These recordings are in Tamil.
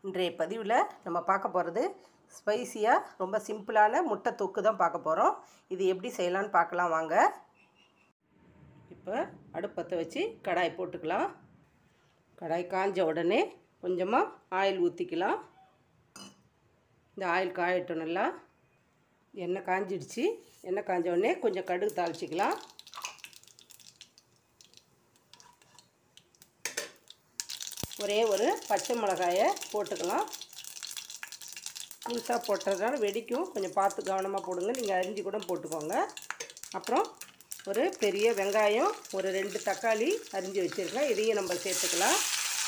இன்றைய பதிவில் நம்ம பார்க்க போகிறது ஸ்பைசியாக ரொம்ப சிம்பிளான முட்டை தொக்கு தான் பார்க்க போகிறோம் இது எப்படி செய்யலான்னு பார்க்கலாம் வாங்க இப்போ அடுப்பத்தை வச்சு கடாய் போட்டுக்கலாம் கடாய் காஞ்ச உடனே கொஞ்சமாக ஆயில் ஊற்றிக்கலாம் இந்த ஆயில் காயட்டும் நல்லா எண்ணெய் காஞ்சிடுச்சு எண்ணெய் காஞ்ச உடனே கொஞ்சம் கடுகு தாளிச்சிக்கலாம் ஒரே ஒரு பச்சை மிளகாயை போட்டுக்கலாம் முழுசாக போட்டதுனால வெடிக்கும் கொஞ்சம் பார்த்து கவனமாக போடுங்க நீங்கள் அரிஞ்சு கூட போட்டுக்கோங்க அப்புறம் ஒரு பெரிய வெங்காயம் ஒரு ரெண்டு தக்காளி அரிஞ்சு வச்சுருக்கேன் இதையும் நம்ம சேர்த்துக்கலாம்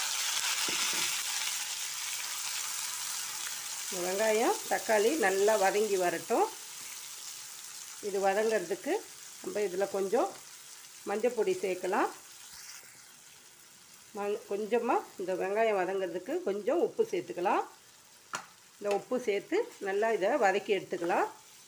இந்த வெங்காயம் தக்காளி நல்லா வதங்கி வரட்டும் இது வதங்கிறதுக்கு நம்ம இதில் கொஞ்சம் மஞ்சள் பொடி சேர்க்கலாம் ம கொஞ்சமாக இந்த வெங்காயம் வதங்கிறதுக்கு கொஞ்சம் உப்பு சேர்த்துக்கலாம் இந்த உப்பு சேர்த்து நல்லா இதை வதக்கி எடுத்துக்கலாம்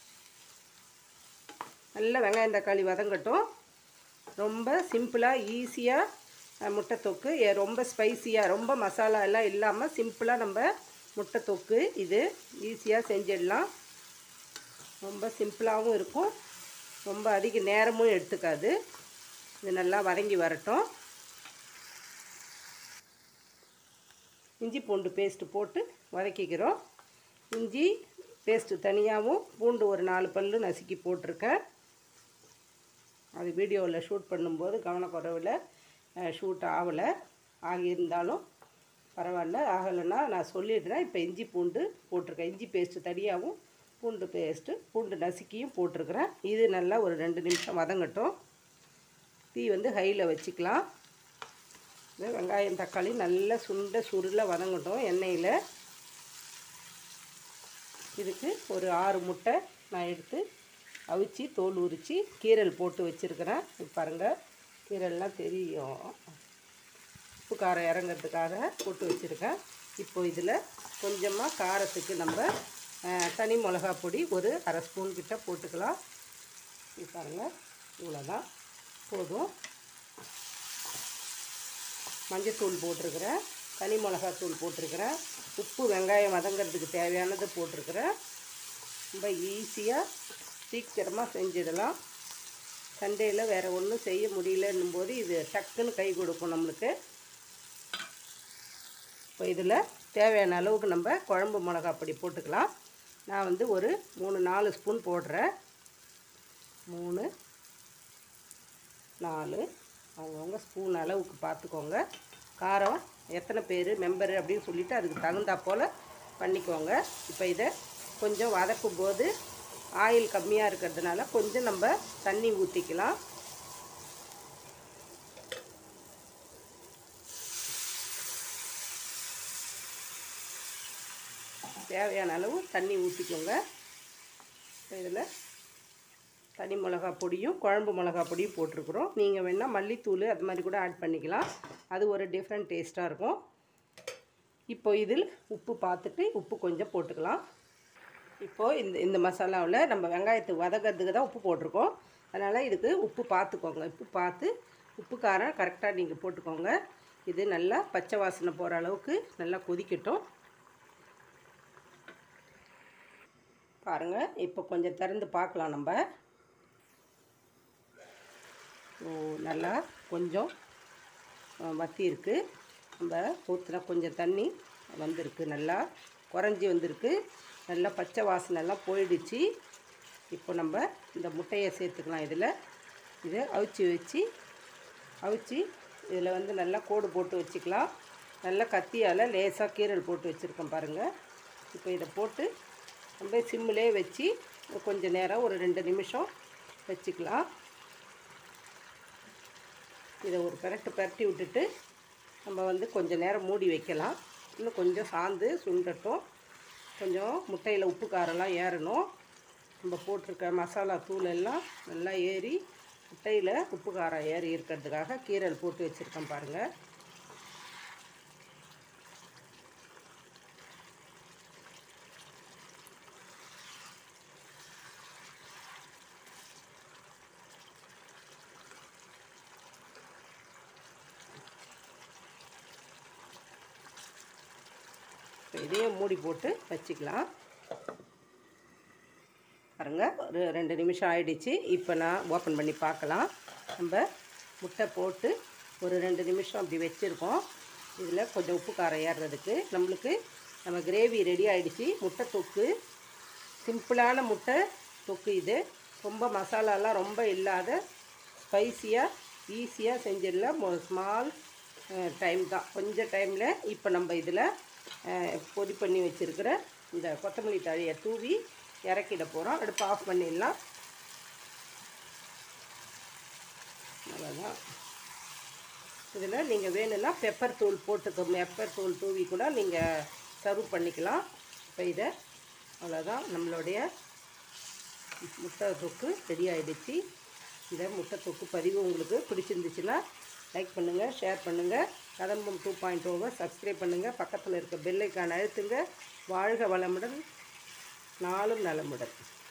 நல்லா வெங்காயம் தக்காளி வதங்கட்டும் ரொம்ப சிம்பிளாக ஈஸியாக முட்டை தொக்கு எ- ரொம்ப ஸ்பைசியாக ரொம்ப மசாலா எல்லாம் இல்லாமல் சிம்பிளாக நம்ம முட்டை தொக்கு இது ஈஸியாக செஞ்சிடலாம் ரொம்ப சிம்பிளாகவும் இருக்கும் ரொம்ப அதிக நேரமும் எடுத்துக்காது இது நல்லா வதங்கி வரட்டும் இஞ்சி பூண்டு பேஸ்ட்டு போட்டு வதக்கிக்கிறோம் இஞ்சி பேஸ்ட்டு தனியாகவும் பூண்டு ஒரு நாலு பல்லு நசுக்கி போட்டிருக்கேன் அது வீடியோவில் ஷூட் பண்ணும்போது கவனக்குறைவில் ஷூட் ஆகலை ஆகியிருந்தாலும் பரவாயில்ல ஆகலைன்னா நான் சொல்லிடுறேன் இப்போ இஞ்சி பூண்டு போட்டிருக்கேன் இஞ்சி பேஸ்ட்டு தனியாகவும் பூண்டு பேஸ்ட்டு பூண்டு நசுக்கியும் போட்டிருக்கிறேன் இது நல்லா ஒரு ரெண்டு நிமிஷம் வதங்கட்டும் தீ வந்து ஹையில் வச்சுக்கலாம் இந்த வெங்காயம் தக்காளி நல்லா சுண்ட சுருள வதங்கட்டும் எண்ணெயில் இதுக்கு ஒரு ஆறு முட்டை நான் எடுத்து அவிச்சு தோல் உரித்து கீரல் போட்டு வச்சுருக்கிறேன் இது பாருங்கள் கீரல்லாம் தெரியும் உப்பு காரம் இறங்கிறதுக்காக போட்டு வச்சுருக்கேன் இப்போ இதில் கொஞ்சமாக காரத்துக்கு நம்ம அஹ், தனி மிளகா பொடி ஒரு அரை ஸ்பூன் கிட்ட போட்டுக்கலாம் இது பாருங்கள் இவ்வளோதான் போதும் மஞ்சத்தூள் போட்டிருக்கிறேன் தனி மிளகாத்தூள் போட்டிருக்கிறேன் உப்பு வெங்காயம் வதங்கிறதுக்கு தேவையானது போட்டிருக்கிறேன் ரொம்ப ஈஸியாக சீக்கிரமாக செஞ்சிடலாம் சண்டேயில் வேறு ஒன்றும் செய்ய முடியலன்னும் போது இது டக்குன்னு கை கொடுக்கும் நம்மளுக்கு இப்போ இதில் தேவையான அளவுக்கு நம்ம குழம்பு மிளகா பொடி போட்டுக்கலாம் நான் வந்து ஒரு மூணு நாலு ஸ்பூன் போடுறேன் மூணு நாலு அவங்கவுங்க ஸ்பூன் அளவுக்கு பார்த்துக்கோங்க காரம் எத்தனை பேர் மெம்பரு அப்படின்னு சொல்லிவிட்டு அதுக்கு தகுந்தா போல் பண்ணிக்கோங்க இப்போ இதை கொஞ்சம் வதக்கும் போது ஆயில் கம்மியாக இருக்கிறதுனால கொஞ்சம் நம்ம தண்ணி ஊற்றிக்கலாம் தேவையான அளவு தண்ணி ஊற்றிக்கோங்க இதில் தனி மிளகா பொடியும் குழம்பு மிளகா பொடியும் போட்டிருக்குறோம் நீங்கள் வேணால் மல்லித்தூள் அது மாதிரி கூட ஆட் பண்ணிக்கலாம் அது ஒரு டிஃப்ரெண்ட் டேஸ்ட்டாக இருக்கும் இப்போ இதில் உப்பு பார்த்துட்டு உப்பு கொஞ்சம் போட்டுக்கலாம் இப்போது இந்த இந்த மசாலாவில் நம்ம வெங்காயத்தை வதக்கிறதுக்கு தான் உப்பு போட்டிருக்கோம் அதனால் இதுக்கு உப்பு பார்த்துக்கோங்க உப்பு பார்த்து உப்பு காரம் கரெக்டாக நீங்கள் போட்டுக்கோங்க இது நல்லா பச்சை வாசனை போகிற அளவுக்கு நல்லா கொதிக்கட்டும் பாருங்கள் இப்போ கொஞ்சம் திறந்து பார்க்கலாம் நம்ம ஓ நல்லா கொஞ்சம் அஹ், வத்தி இருக்கு நம்ம ஊற்றின கொஞ்சம் தண்ணி வந்திருக்கு நல்லா குறைஞ்சி வந்திருக்கு நல்லா பச்சை வாசனைலாம் போயிடுச்சு இப்போ நம்ம இந்த முட்டையை சேர்த்துக்கலாம் இதில் இதை அவிச்சு வச்சு அவிச்சு இதில் வந்து நல்லா கோடு போட்டு வச்சுக்கலாம் நல்லா கத்தியால் லேசாக கீரல் போட்டு வச்சுருக்கேன் பாருங்கள் இப்போ இதை போட்டு நம்ம சிம்மிலே வச்சு கொஞ்சம் நேரம் ஒரு ரெண்டு நிமிஷம் வச்சுக்கலாம் இதை ஒரு பெரட்டு பெரட்டி விட்டுட்டு நம்ம வந்து கொஞ்சம் நேரம் மூடி வைக்கலாம் இன்னும் கொஞ்சம் சாந்து சுண்டட்டும் கொஞ்சம் முட்டையில் உப்பு காரம்லாம் ஏறணும் நம்ம போட்டிருக்க மசாலா தூள் எல்லாம் நல்லா ஏறி முட்டையில் உப்பு காரம் ஏறி இருக்கிறதுக்காக கீரல் போட்டு வச்சுருக்கேன் பாருங்கள் இப்போ இதையும் மூடி போட்டு வச்சுக்கலாம் பாருங்க ஒரு ரெண்டு நிமிஷம் ஆயிடுச்சு இப்போ நான் ஓப்பன் பண்ணி பார்க்கலாம் நம்ம முட்டை போட்டு ஒரு ரெண்டு நிமிஷம் அப்படி வச்சுருக்கோம் இதில் கொஞ்சம் உப்பு காரம் ஏறுறதுக்கு நம்மளுக்கு நம்ம கிரேவி ரெடி ஆயிடுச்சு முட்டை தொக்கு சிம்பிளான முட்டை தொக்கு இது ரொம்ப மசாலாலாம் ரொம்ப இல்லாத ஸ்பைசியாக ஈஸியாக செஞ்சிடலாம் ஸ்மால் டைம் தான் கொஞ்சம் டைமில் இப்போ நம்ம இதில் பொடி பண்ணி வச்சுருக்கிற இந்த கொத்தமல்லி தழையை தூவி இறக்கிட போகிறோம் அடுப்பு ஆஃப் பண்ணிடலாம் அவ்வளோதான் இதில் நீங்கள் வேணும்னா பெப்பர் தூள் போட்டுக்க பெப்பர் தூள் தூவி கூட நீங்கள் சர்வ் பண்ணிக்கலாம் இப்போ இதை அவ்வளோதான் நம்மளுடைய முட்டை தொக்கு ரெடி ஆகிடுச்சு இந்த முட்டை தொக்கு பதிவு உங்களுக்கு பிடிச்சிருந்துச்சுன்னா லைக் பண்ணுங்கள் ஷேர் பண்ணுங்கள் கதம்பம் டூ பாயிண்ட் ஓவை சப்ஸ்கிரைப் பண்ணுங்கள் பக்கத்தில் இருக்க பெல்லைக்கான அழுத்துங்க வாழ்க வளமுடன் நாளும் நலமுடன்